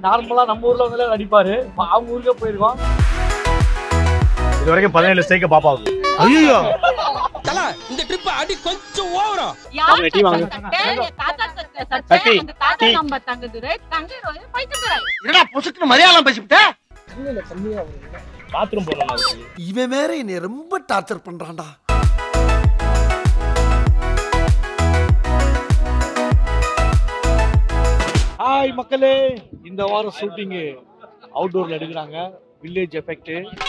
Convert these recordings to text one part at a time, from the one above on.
நார்மலா நம்ம ஊர்ல வந்து நடிப்பாரு அவங்க ஊருக்கே போயிருக்கோம் இது வரைக்கும் பதினேழு ஸ்டேக்க பாப்பாவுக்கு ஐயோ தல இந்த ட்ரிப் அடி கொஞ்சம் ஓவரா யார் டீ வாங்க. சட்டை? என் தாத்தா சட்டை, சட்டை. சட்டி, அந்த தாத்தா டீ. நம்ம தங்குதுரை, தங்குதுரை, பைத்தியத்துரை. என்னடா பொசுக்கு மலையாளம் பேசிவிட்ட பாத்ரூம் போகணும் அதுக்கு இவன் வேற என்னை ரொம்ப டார்ச்சர் பண்றான்டா ஹாய் மக்களே இந்த வாரம் ஷூட்டிங்கு அவுட்டோர்ல எடுக்கிறாங்க வில்லேஜ் எஃபெக்ட்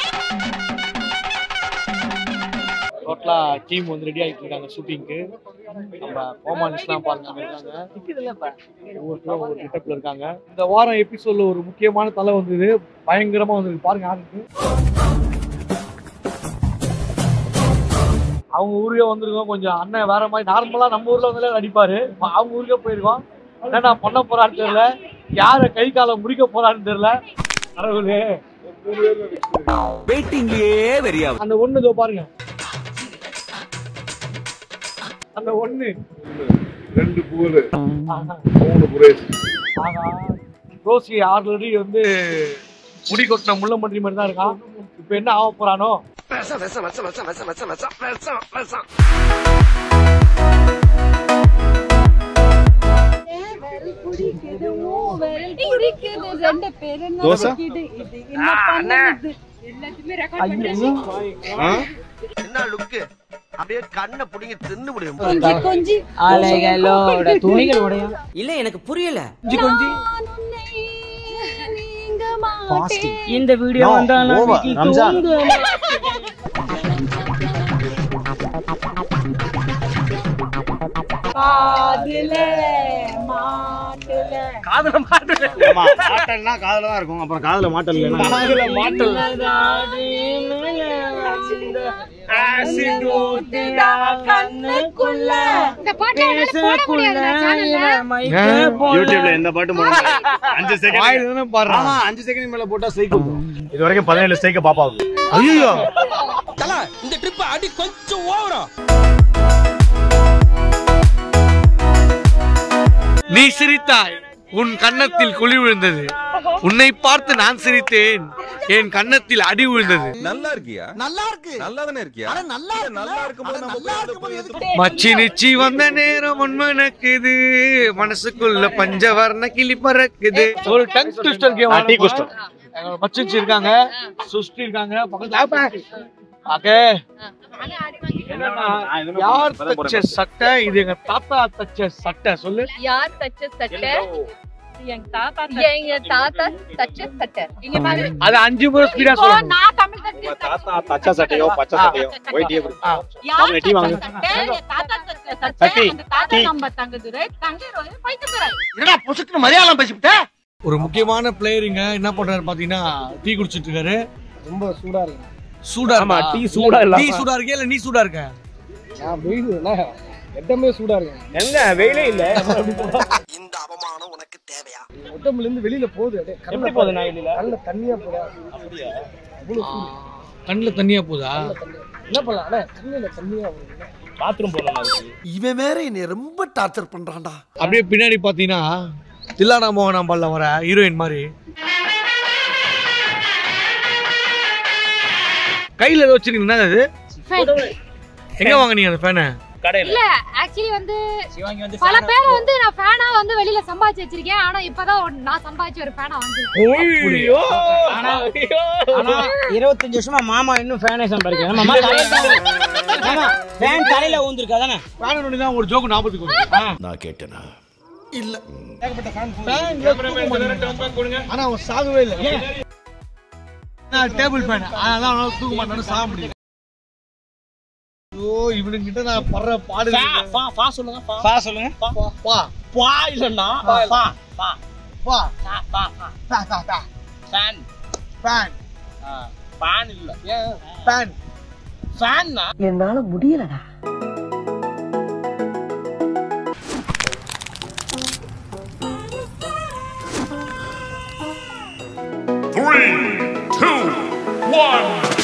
டோட்டலா டீம் வந்து ரெடி ஆகிட்டு இருக்காங்க ஷூட்டிங்க்கு நம்ம கோமானிஸ்லாம் பாருங்க அங்க இருக்காங்க ஒவ்வொருத்தரும் ஒவ்வொரு கிட்டப்ல இருக்காங்க இந்த வாரம் எபிசோட்ல ஒரு முக்கியமான தலை வந்தது பயங்கரமா வந்தது பாருங்க யாருக்கு அவங்க ஊருக்கே வந்திருக்கோம் கொஞ்சம் அண்ணன் வேற மாதிரி நார்மலா நம்ம ஊர்ல வந்து நடிப்பாரு அவங்க ஊருக்கே போயிருக்கோம் என்னடா பண்ண போறான்னு தெரியல யார கை காலை முடிக்க போறான்னு தெரியல கடவுளே வெயிட்டிங்லயே வெறியா அந்த ஒண்ணு இதோ பாருங்க அந்த ஒண்ணு ரெண்டு பூவில் ஆஹா. மூணு புரேஸ் ஆஹா. ரோசி ஆல்ரெடி வந்து முடி கொட்டின முள்ள மன்றி மாதிரி தான் இருக்கான் இப்ப என்ன ஆக போறானோ விஷம் விஷம் விஷம் விஷம் விஷம் விஷம் விஷம் விஷம் விஷம் விரல் பிடிக்குது, மூ விரல் பிடிக்குது, ரெண்டு பேரும் தோசை? நடிக்குது. இது என்ன பண்ணுது? எல்லாத்தையுமே record பண்றேன். என்ன லுக்கு அப்படியே கண்ணை புடிங்கி தின்னு முடியும் கொஞ்சி கொஞ்சி அலைகளோட துணிகள் உடையும் இல்ல எனக்கு புரியல நான் உன்னை நீங்க மாட்டேன். இந்த வீடியோ No, வந்தாலும் over. வீட்டில் ரம்ஜான். தூங்க காதுல மாட்டுல காதல மாட்டல ஆமா மாட்டல்னா காதுல தான் இருக்கும் அப்புறம் காதுல மாட்டல் இல்லைன்னா காதல மாட்டல கண்ணுக்குள்ள இந்த பாட்டு போட முடியாது யூடியூப்ல எந்த பாட்டும் போட முடியாது. அஞ்சு செகண்ட் வாயில தானே பாடுறான் ஆமா அஞ்சு செகண்ட் மேல போட்டா சைக்கிள் இது வரைக்கும் பதினேழு ஸ்டேக்க பாப்பாவுக்கு ஐயோ தல இந்த ட்ரிப் அடி கொஞ்சம் ஓவரா நீ சிரித்தாய் உன் கன்னத்தில் குழி விழுந்தது உன்னை பார்த்து நான் சிரித்தேன் என் கன்னத்தில் அடி விழுந்தது நல்லா இருக்கியா நல்லா இருக்கு நல்லா தானே இருக்கியா அட நல்லா இருக்கு நல்லா இருக்கும்போது நம்ம நல்லா போய் இருக்கும்போது எதுக்கு எதுக்கு மச்சி நிச்சி வந்த நேரம் உண்மனக்குது மனசுக்குள்ள பஞ்சவர்ண கிளி பறக்குது ஒரு டங் ட்விஸ்டர் கேம் டீ குஸ்டம் மச்சிச்சு இருக்காங்க சுஷ்டி இருக்காங்க பக்கத்துல ஓகே என்னன்னா யார் தச்ச சட்டை இது எங்க தாத்தா தச்ச சட்டை சொல்லு யார் தச்ச சட்டை எங்க தாத்தா எங்க தாத்தா தச்ச சட்டை இங்க பாரு அது அஞ்சு முறை ஸ்பீடா இப்போ சொல்லணும் நான் தமிழ் தச்சு தாத்தா பச்சை சட்டையோ பச்சை சட்டையோ ஒயிட்டியே ஆ. யார் வாங்க, டீ வாங்க. தச்ச சட்டை என் தாத்தா தச்ச சட்டை சட்டி, அந்த தாத்தா டீ. நம்ம தங்குதுரை தங்குதுரை பைத்தியத்துரை என்னடா பொசுக்கு மலையாளம் பேசிவிட்ட ஒரு முக்கியமான பிளேயருங்க என்ன பண்றாரு பாத்தீங்கன்னா டீ குடிச்சிட்டு இருக்காரு ரொம்ப சூடா இருக்கு சூடா ஆமா, இருக்கா? டீ சூடா இல்லாம- டீ சூடா இருக்கே இல்ல நீ சூடா இருக்க நான் வெயில் எட்டமே சூடா இருக்கு எங்க வெயிலே இல்ல இந்த அவமானம் உனக்கு தேவையா உடம்புல இருந்து வெளியில போகுது அப்படியே எப்படி போகுது நான் இல்ல கண்ணுல தண்ணியா போதா கண்ணுல தண்ணியா போதா என்ன பண்ணலாம் அண்ணே கண்ணுல தண்ணியா போகுது பாத்ரூம் போகணும் அதுக்கு இவன் வேற என்னை ரொம்ப டார்ச்சர் பண்றான்டா அப்படியே பின்னாடி பாத்தீங்கன்னா தில்லானா மோகனாம்பால்ல வர ஹீரோயின் மாதிரி கையில ஏதோ வச்சிருக்கீங்க அது எங்க வாங்குனீங்க அந்த ஃபேனை கடையில இல்ல ஆக்சுவலி வந்து சிவாங்கி வந்து பல பேரை வந்து நான் ஃபேனா வந்து வெளியில சம்பாதிச்சு வச்சிருக்கேன் ஆனா இப்பதான் ஒரு- நான் சம்பாதிச்ச ஒரு ஃபேனா வந்து ஐயோ ஆனா ஆனா இருபத்தஞ்சு வருஷமா மாமா இன்னும் ஃபேனே சம்பாதிக்கிறேன் மாமா மாமா ஃபேன் தலையில ஊந்திருக்கா தானே ஃபேன் தான் ஒரு ஜோக்கு ஞாபகத்துக்கு வருது. நான் கேட்டேனா இல்ல ஆனா அவன் சாகவே இல்லை டேபிள் ஃபேன் அதான் அவனால தூக்க மாட்டானு சாக முடியும் ஐயோ இவனுங்கிட்ட நான் படுற பாடு ஃபா ஃபா சொல்லுங்க ஃபா சொல்லுங்க பா பா இல்லன்னா ஃபா ஃபா பா ஃபா ஃபா பா பா பா ஃபேன் ஃபேன் ஃபேன் இல்ல ஃபேன் ஃபேன்னா என்னால முடியலடா Three, two, one.